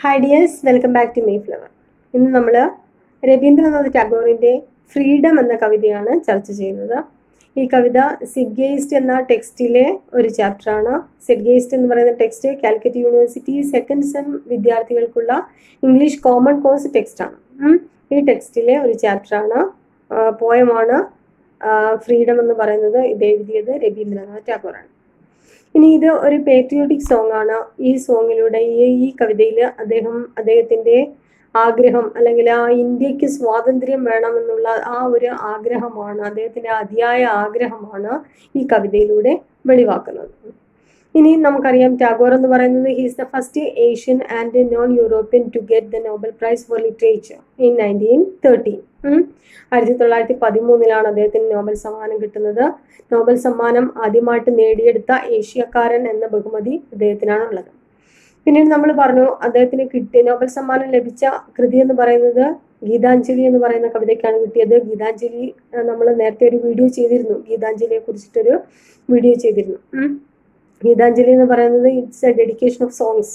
Hi dears welcome back to my flower ഇന്ന് നമ്മൾ രവീന്ദ്രനാഥ് ടാഗോറിൻ്റെ ഫ്രീഡം എന്ന കവിതയാണ് ചർച്ച ചെയ്യുന്നത് ഈ കവിത സിഡ്ഗേസ്റ്റ് എന്ന ടെക്സ്റ്റിലെ ഒരു ചാപ്റ്ററാണ് സിഡ്ഗേസ്റ്റ് എന്ന് പറയുന്ന text Calicut university second sem വിദ്യാർത്ഥികൾക്കുള്ള ഇംഗ്ലീഷ് കോമൺ കോഴ്സ് ടെക്സ്റ്റാണ് ഉം. ഈ ടെക്സ്റ്റിലെ ഒരു ചാപ്റ്ററാണ് പോയമാണ് ഫ്രീഡം എന്ന് പറയുന്നത് ഇത് എഴുതിയത് രവീന്ദ്രനാഥ് ടാഗോറാണ് ഇനി ഇത് ഒരു പേട്രിയോട്ടിക് സോങ് ആണ് ഈ സോങ്ങിലൂടെ ഈ ഈ കവിതയിൽ അദ്ദേഹം അദ്ദേഹത്തിന്റെ ആഗ്രഹം അല്ലെങ്കിൽ ആ ഇന്ത്യക്ക് സ്വാതന്ത്ര്യം വേണമെന്നുള്ള ആ ഒരു ആഗ്രഹമാണ് അദ്ദേഹത്തിന്റെ അതിയായ ആഗ്രഹമാണ് ഈ കവിതയിലൂടെ വെളിവാക്കുന്നത് ഇനി നമുക്കറിയാം ടാഗോർ എന്ന് പറയുന്നത് he's the first Asian and non European to get the Nobel prize for literature in nineteen thirteen ആയിരത്തി തൊള്ളായിരത്തി പതിമൂന്നിലാണ് അദ്ദേഹത്തിന് നോബൽ സമ്മാനം കിട്ടുന്നത് നോബൽ സമ്മാനം ആദ്യമായിട്ട് നേടിയെടുത്ത ഏഷ്യക്കാരൻ എന്ന ബഹുമതി അദ്ദേഹത്തിനാണ് ഉള്ളത് പിന്നീട് നമ്മൾ പറഞ്ഞു അദ്ദേഹത്തിന് കിട്ടിയ നോബൽ സമ്മാനം ലഭിച്ച കൃതി എന്ന് പറയുന്നത് ഗീതാഞ്ജലി എന്ന് പറയുന്ന കവിതയ്ക്കാണ് കിട്ടിയത് ഗീതാഞ്ജലി നമ്മൾ നേരത്തെ ഒരു വീഡിയോ ചെയ്തിരുന്നു ഗീതാഞ്ജലിയെ കുറിച്ചിട്ടൊരു വീഡിയോ ചെയ്തിരുന്നു ഉം. ഗീതാഞ്ജലി എന്ന് പറയുന്നത് it's a dedication of songs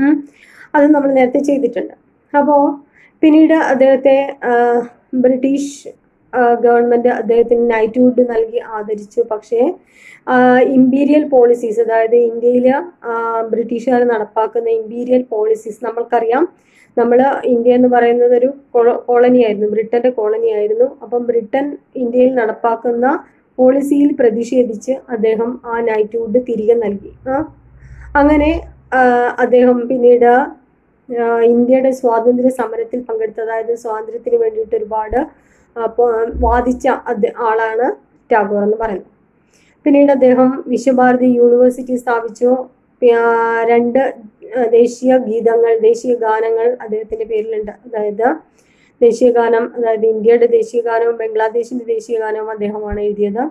അത് നമ്മൾ നേരത്തെ ചെയ്തിട്ടുണ്ട് അപ്പോൾ പിന്നീട് അദ്ദേഹത്തെ ആ, ബ്രിട്ടീഷ് ഗവൺമെന്റ് അദ്ദേഹത്തിന് നൈറ്റ്ഹുഡ് നൽകി ആദരിച്ചു പക്ഷേ ഇമ്പീരിയൽ പോളിസീസ് അതായത് ഇന്ത്യയിൽ ബ്രിട്ടീഷുകാർ നടപ്പാക്കുന്ന ഇമ്പീരിയൽ പോളിസീസ് നമ്മൾക്കറിയാം നമ്മൾ ഇന്ത്യ എന്ന് പറയുന്നത് ഒരു കോളനി ആയിരുന്നു ബ്രിട്ടന്റെ കോളനി ആയിരുന്നു അപ്പം ബ്രിട്ടൻ ഇന്ത്യയിൽ നടപ്പാക്കുന്ന പോളിസിയിൽ പ്രതിഷേധിച്ച് അദ്ദേഹം ആ നൈറ്റ്ഹുഡ് തിരികെ നൽകി ആ. അങ്ങനെ ആ, അദ്ദേഹം പിന്നീട് ആ, ഇന്ത്യയുടെ സ്വാതന്ത്ര്യ സമരത്തിൽ പങ്കെടുത്ത അതായത് സ്വാതന്ത്ര്യത്തിന് വേണ്ടിയിട്ട് ഒരുപാട് ആ, പോ- വാദിച്ച അദ്ദേ- ആളാണ് ടാഗോർ എന്ന് പറയുന്നത് പിന്നീട് അദ്ദേഹം വിശ്വഭാരതി യൂണിവേഴ്സിറ്റി സ്ഥാപിച്ചു പി- ആ, രണ്ട് ആ, ദേശീയ ഗീതങ്ങൾ ദേശീയ ഗാനങ്ങൾ അദ്ദേഹത്തിന്റെ പേരിലുണ്ട് അതായത് ദേശീയ ഗാനം അതായത് ഇന്ത്യയുടെ ദേശീയ ഗാനവും ബംഗ്ലാദേശിന്റെ ദേശീയ ഗാനവും അദ്ദേഹമാണ് എഴുതിയത്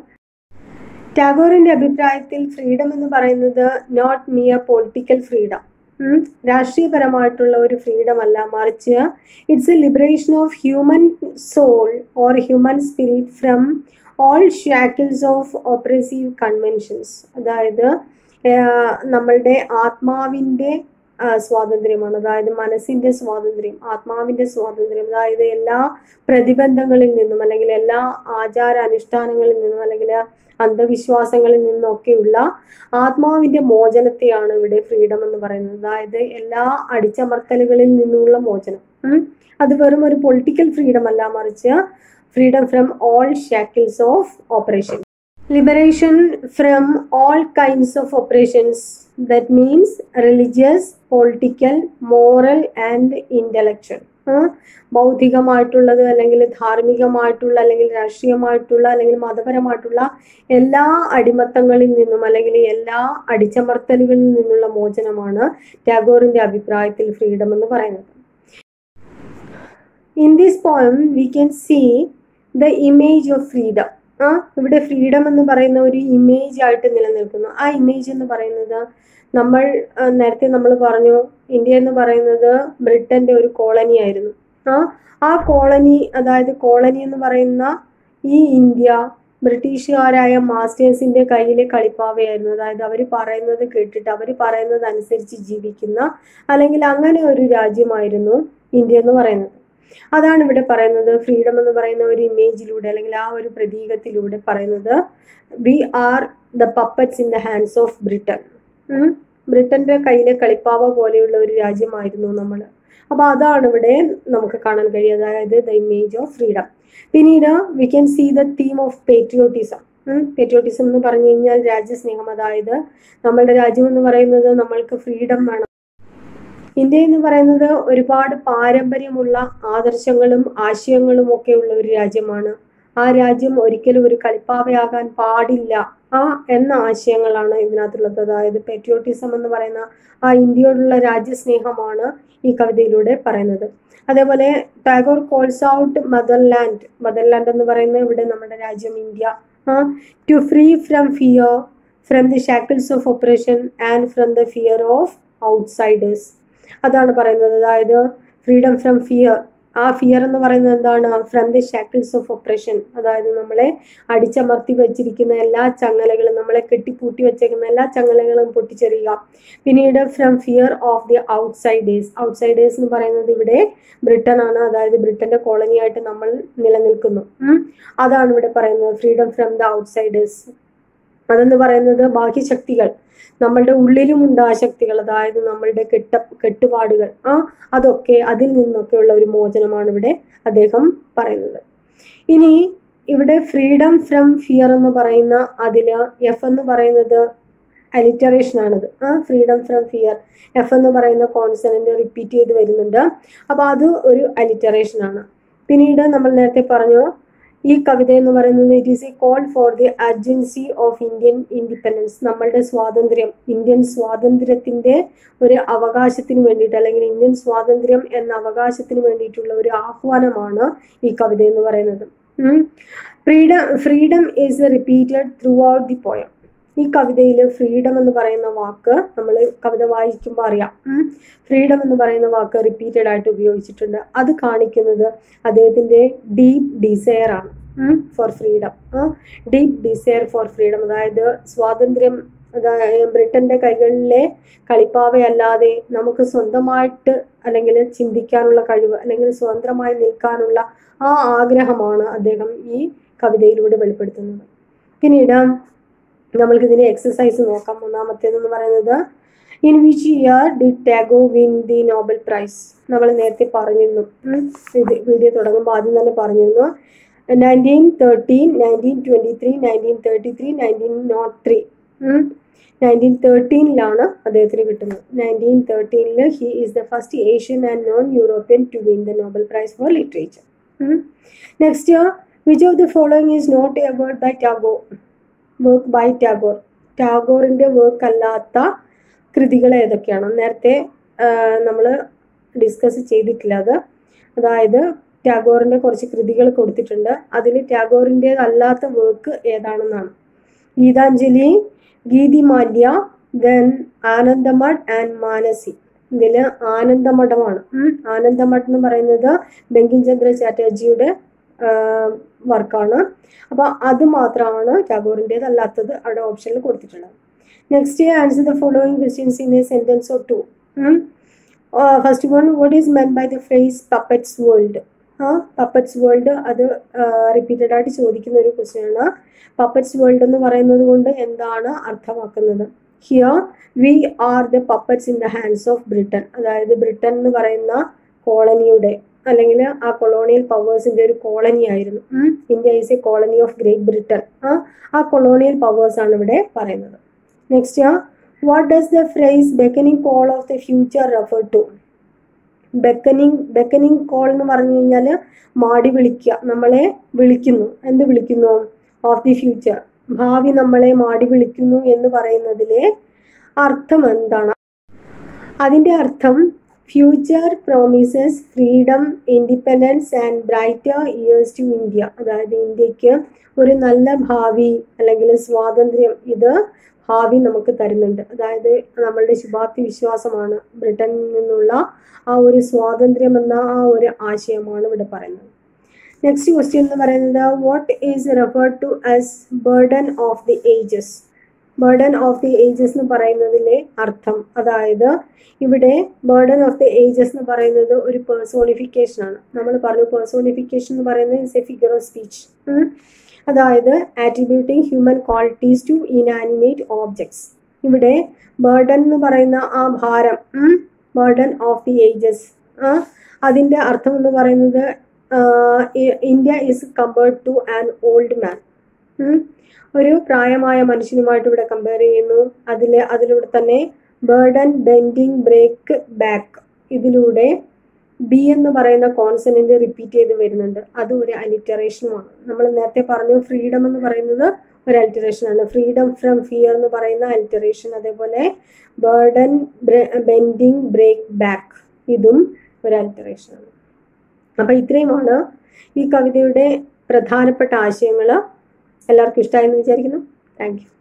ടാഗോറിന്റെ അഭിപ്രായത്തിൽ ഫ്രീഡം എന്ന് പറയുന്നത് നോട്ട് മിയർ പൊളിറ്റിക്കൽ ഫ്രീഡം രാഷ്ട്രീയപരമായിട്ടുള്ള ഒരു ഫ്രീഡം അല്ല മറിച്ച് it's a liberation of human soul or human spirit from all shackles of oppressive conventions അതായത് ആഹ് നമ്മളുടെ ആത്മാവിൻ്റെ ആഹ് സ്വാതന്ത്ര്യമാണ് അതായത് മനസ്സിന്റെ സ്വാതന്ത്ര്യം ആത്മാവിന്റെ സ്വാതന്ത്ര്യം അതായത് എല്ലാ പ്രതിബന്ധങ്ങളിൽ നിന്നും അല്ലെങ്കിൽ എല്ലാ ആചാര അനുഷ്ഠാനങ്ങളിൽ നിന്നും അല്ലെങ്കിൽ അന്ധവിശ്വാസങ്ങളിൽ നിന്നൊക്കെയുള്ള ആത്മാവിന്റെ മോചനത്തെയാണ് ഇവിടെ ഫ്രീഡം എന്ന് പറയുന്നത് അതായത് എല്ലാ അടിച്ചമർത്തലുകളിൽ നിന്നുള്ള മോചനം ഉം. അത് വെറും ഒരു പൊളിറ്റിക്കൽ ഫ്രീഡം അല്ല മറിച്ച് freedom from all shackles of oppression liberation from all kinds of operations that means religious political moral and intellectual ആ, ബൗദ്ധികമായിട്ടുള്ളത് അല്ലെങ്കിൽ ധാർമ്മികമായിട്ടുള്ള അല്ലെങ്കിൽ രാഷ്ട്രീയമായിട്ടുള്ള അല്ലെങ്കിൽ മതപരമായിട്ടുള്ള എല്ലാ അടിമത്തങ്ങളിൽ നിന്നും അല്ലെങ്കിൽ എല്ലാ അടിച്ചമർത്തലുകളിൽ നിന്നുള്ള മോചനമാണ് ടാഗോറിന്റെ അഭിപ്രായത്തിൽ ഫ്രീഡം എന്ന് പറയുന്നത് in this poem we can see the image of freedom ആ ഇവിടെ ഫ്രീഡം എന്ന് പറയുന്ന ഒരു ഇമേജ് ആയിട്ട് നിലനിൽക്കുന്നു ആ ഇമേജ് എന്ന് പറയുന്നത് നമ്മൾ ആ, നേരത്തെ നമ്മൾ പറഞ്ഞു ഇന്ത്യ എന്ന് പറയുന്നത് ബ്രിട്ടന്റെ ഒരു കോളനി ആയിരുന്നു ആ ആ കോളനി അതായത് കോളനി എന്ന് പറയുന്ന ഈ ഇന്ത്യ ബ്രിട്ടീഷുകാരായ മാസ്റ്റേഴ്സിന്റെ കയ്യിലെ കളിപ്പാവയായിരുന്നു അതായത് അവർ പറയുന്നത് കേട്ടിട്ട് അവർ പറയുന്നത് അനുസരിച്ച് ജീവിക്കുന്ന അല്ലെങ്കിൽ അങ്ങനെ ഒരു രാജ്യമായിരുന്നു ഇന്ത്യ എന്ന് പറയുന്നത് അതാണ് ഇവിടെ പറയുന്നത് ഫ്രീഡം എന്ന് പറയുന്ന ഒരു ഇമേജിലൂടെ അല്ലെങ്കിൽ ആ ഒരു പ്രതീകത്തിലൂടെ പറയുന്നത് we are the puppets in the hands of Britain ബ്രിട്ടന്റെ കയ്യിലെ കളിപ്പാവ പോലെയുള്ള ഒരു രാജ്യമായിരുന്നു നമ്മൾ അപ്പൊ അതാണ് ഇവിടെ നമുക്ക് കാണാൻ കഴിയുക അതായത് ദ ഇമേജ് ഓഫ് ഫ്രീഡം പിന്നീട് we can see the theme of patriotism patriotism എന്ന് പറഞ്ഞു കഴിഞ്ഞാൽ രാജ്യസ്നേഹം അതായത് നമ്മളുടെ രാജ്യം എന്ന് പറയുന്നത് നമ്മൾക്ക് ഫ്രീഡം വേണം ഇന്ത്യ എന്ന് പറയുന്നത് ഒരുപാട് പാരമ്പര്യമുള്ള ആദർശങ്ങളും ആശയങ്ങളും ഒക്കെ ഉള്ള ഒരു രാജ്യമാണ് ആ രാജ്യം ഒരിക്കലും ഒരു കളിപ്പാവയാകാൻ പാടില്ല ആ എന്ന ആശയങ്ങളാണ് ഇതിനകത്തുള്ളത് അതായത് പെട്രിയോട്ടിസം എന്ന് പറയുന്ന ആ ഇന്ത്യയോടുള്ള രാജ്യസ്നേഹമാണ് ഈ കവിതയിലൂടെ പറയുന്നത് അതേപോലെ Tagore calls out motherland motherland എന്ന് പറയുന്നത് ഇവിടെ നമ്മുടെ രാജ്യം India to free from fear from the shackles of oppression and from the fear of outsiders അതാണ് പറയുന്നത് അതായത് ഫ്രീഡം ഫ്രം ഫിയർ ആ ഫിയർ എന്ന് പറയുന്നത് എന്താണ് from the shackles of oppression അതായത് നമ്മളെ അടിച്ചമർത്തി വെച്ചിരിക്കുന്ന എല്ലാ ചങ്ങലകളും നമ്മളെ കെട്ടിപ്പൂട്ടി വെച്ചേക്കുന്ന എല്ലാ ചങ്ങലകളും പൊട്ടിച്ചെറിയുക പിന്നീട് from fear of the outsiders outsiders എന്ന് പറയുന്നത് ഇവിടെ ബ്രിട്ടൻ ആണ് അതായത് ബ്രിട്ടന്റെ കോളനിയായിട്ട് നമ്മൾ നിലനിൽക്കുന്നു ഉം. അതാണ് ഇവിടെ പറയുന്നത് ഫ്രീഡം ഫ്രം ദ ഔട്ട്സൈഡേഴ്സ് അതെന്ന് പറയുന്നത് ബാഹ്യശക്തികൾ നമ്മളുടെ ഉള്ളിലുമുണ്ട് ആ ശക്തികൾ അതായത് നമ്മളുടെ കെട്ട കെട്ടുപാടുകൾ ആ അതൊക്കെ അതിൽ നിന്നൊക്കെയുള്ള ഒരു മോചനമാണ് ഇവിടെ അദ്ദേഹം പറയുന്നത് ഇനി ഇവിടെ ഫ്രീഡം ഫ്രം ഫിയർ എന്ന് പറയുന്ന അതിൽ എഫ് എന്ന് പറയുന്നത് അലിറ്ററേഷൻ ആണിത് ആ ഫ്രീഡം ഫ്രം ഫിയർ എഫ് എന്ന് പറയുന്ന കോൺസണന്റ് റിപ്പീറ്റ് ചെയ്ത് വരുന്നുണ്ട് അപ്പോൾ അത് ഒരു അലിറ്ററേഷൻ ആണ് പിന്നീട് നമ്മൾ നേരത്തെ പറഞ്ഞു ഈ കവിത എന്ന് പറയുന്നത് it is a call for the urgency of Indian independence നമ്മളുടെ സ്വാതന്ത്ര്യം ഇന്ത്യൻ സ്വാതന്ത്ര്യത്തിന്റെ ഒരു അവകാശത്തിന് വേണ്ടിയിട്ട് അല്ലെങ്കിൽ ഇന്ത്യൻ സ്വാതന്ത്ര്യം എന്ന അവകാശത്തിന് വേണ്ടിയിട്ടുള്ള ഒരു ആഹ്വാനമാണ് ഈ കവിത എന്ന് പറയുന്നത് freedom freedom is repeated throughout the poem ഈ കവിതയിൽ ഫ്രീഡം എന്ന് പറയുന്ന വാക്ക് നമ്മൾ കവിത വായിക്കുമ്പോൾ അറിയാം ഫ്രീഡം എന്ന് പറയുന്ന വാക്ക് റിപ്പീറ്റഡ് ആയിട്ട് ഉപയോഗിച്ചിട്ടുണ്ട് അത് കാണിക്കുന്നത് അദ്ദേഹത്തിൻ്റെ ഡീപ്പ് ഡിസയർ ആണ് for freedom deep desire for freedom അതായത് സ്വാതന്ത്ര്യം അതായത് ബ്രിട്ടന്റെ കൈകളിലെ കളിപ്പാവയല്ലാതെ നമുക്ക് സ്വന്തമായിട്ട് അല്ലെങ്കിൽ ചിന്തിക്കാനുള്ള കഴിവ് അല്ലെങ്കിൽ സ്വതന്ത്രമായി നിൽക്കാനുള്ള ആ ആഗ്രഹമാണ് അദ്ദേഹം ഈ കവിതയിലൂടെ വെളിപ്പെടുത്തുന്നത് പിന്നീട് നമ്മൾക്ക് ഇതിന്റെ എക്സസൈസ് നോക്കാം മൂന്നാമത്തേതെന്ന് പറയുന്നത് in which year did Tagore win the Nobel prize നമ്മൾ നേരത്തെ പറഞ്ഞിരുന്നു ഉം. ഇത് വീഡിയോ തുടങ്ങുമ്പോൾ ആദ്യം തന്നെ പറഞ്ഞിരുന്നു nineteen thirteen nineteen twenty three nineteen thirty three nineteen nought three nineteen തേർട്ടീനിലാണ് അദ്ദേഹത്തിന് കിട്ടുന്നത് നയൻറ്റീൻ തേർട്ടീനിൽ he is the first Asian and non European to win the Nobel prize for literature next year which of the following is not a work by Tagore work by Tagore ടാഗോറിൻ്റെ work അല്ലാത്ത കൃതികൾ ഏതൊക്കെയാണ് നേരത്തെ നമ്മൾ ഡിസ്കസ് ചെയ്തിട്ടില്ല അത് അതായത് ടാഗോറിൻ്റെ കുറച്ച് കൃതികൾ കൊടുത്തിട്ടുണ്ട് അതിൽ ടാഗോറിൻ്റേതല്ലാത്ത വർക്ക് ഏതാണെന്നാണ് ഗീതാഞ്ജലി ഗീതിമാല്യ ദെൻ ആനന്ദമഠ് ആൻഡ് മാനസി ഇതിൽ ആനന്ദമഠമാണ് ഉം. ആനന്ദമഠ് എന്ന് പറയുന്നത് ബങ്കിം ചന്ദ്ര ചാറ്റർജിയുടെ വർക്കാണ് അപ്പോൾ അത് മാത്രമാണ് ടാഗോറിൻ്റേത് അല്ലാത്തത് അവിടെ ഓപ്ഷനിൽ കൊടുത്തിട്ടുള്ളത് next answer the following questions in a sentence or two first one what is meant by the phrase puppets world ആ പപ്പറ്റ്സ് വേൾഡ് അത് റിപ്പീറ്റഡ് ആയിട്ട് ചോദിക്കുന്ന ഒരു ക്വസ്റ്റ്യൻ ആണ് പപ്പറ്റ്സ് വേൾഡ് എന്ന് പറയുന്നത് കൊണ്ട് എന്താണ് അർത്ഥമാക്കുന്നത് here we are the puppets in the hands of Britain അതായത് ബ്രിട്ടൻ എന്ന് പറയുന്ന കോളനിയുടെ അല്ലെങ്കിൽ ആ കൊളോണിയൽ പവേഴ്സിന്റെ ഒരു കോളനി ആയിരുന്നു ഉം. India is a colony of Great Britain ആ ആ കൊളോണിയൽ പവേഴ്സ് ആണ് ഇവിടെ പറയുന്നത് next what does the phrase beckoning call of the future refer to beckoning beckoning call എന്ന് പറഞ്ഞു കഴിഞ്ഞാൽ മാടി വിളിക്കുക നമ്മളെ വിളിക്കുന്നു എന്ത് വിളിക്കുന്നു ഓഫ് ദി ഫ്യൂച്ചർ ഭാവി നമ്മളെ മാടി വിളിക്കുന്നു എന്ന് പറയുന്നതിലെ അർത്ഥം എന്താണ് അതിൻ്റെ അർത്ഥം future promises freedom independence and brighter years to India അതായത് ഇന്ത്യക്ക് ഒരു നല്ല ഭാവി അല്ലെങ്കിൽ സ്വാതന്ത്ര്യം ഇത് ഭാവി നമുക്ക് തരുന്നുണ്ട് അതായത് നമ്മളുടെ ശുഭാപ്തി വിശ്വാസമാണ് ബ്രിട്ടനിൽ നിന്നുള്ള ആ ഒരു സ്വാതന്ത്ര്യം എന്ന ആ ഒരു ആശയമാണ് ഇവിടെ പറയുന്നത് നെക്സ്റ്റ് ക്വസ്റ്റ്യൻ എന്ന് പറയുന്നത് what is refer to as burden of the ages burden of the ages എന്ന് പറയുന്നതിലെ അർത്ഥം അതായത് ഇവിടെ ബേർഡൻ ഓഫ് ദി ഏജസ് എന്ന് പറയുന്നത് ഒരു പേഴ്സോണിഫിക്കേഷൻ ആണ് നമ്മൾ പറഞ്ഞു പേഴ്സോണിഫിക്കേഷൻ എന്ന് പറയുന്നത് is a figure of speech അതായത് attributing human qualities to inanimate objects ഇവിടെ ബേർഡൻ എന്ന് പറയുന്ന ആ ഭാരം ബേർഡൻ ഓഫ് ദി ഏജസ് അതിൻ്റെ അർത്ഥം എന്ന് പറയുന്നത് India is compared to an old man ഒരു പ്രായമായ മനുഷ്യനുമായിട്ട് ഇവിടെ കമ്പയർ ചെയ്യുന്നു അതിൽ അതിലൂടെ തന്നെ ബേർഡൻ ബെൻഡിങ് ബ്രേക്ക് ബാക്ക് ഇതിലൂടെ ബി എന്ന് പറയുന്ന കോൺസെൻറ്റ് റിപ്പീറ്റ് ചെയ്ത് വരുന്നുണ്ട് അത് ഒരു അലിറ്ററേഷനുമാണ് നമ്മൾ നേരത്തെ പറഞ്ഞു ഫ്രീഡം എന്ന് പറയുന്നത് ഒരു അലിറ്ററേഷൻ ആണ് ഫ്രീഡം ഫ്രം ഫിയർ എന്ന് പറയുന്ന അലിറ്ററേഷൻ അതേപോലെ ബേർഡൻ ബെൻഡിങ് ബ്രേക്ക് ബാക്ക് ഇതും ഒരു അലിറ്ററേഷൻ ആണ് അപ്പം ഇത്രയുമാണ് ഈ കവിതയുടെ പ്രധാനപ്പെട്ട ആശയങ്ങൾ എല്ലാവർക്കും ഇഷ്ടമായെന്ന് വിചാരിക്കുന്നു താങ്ക് യു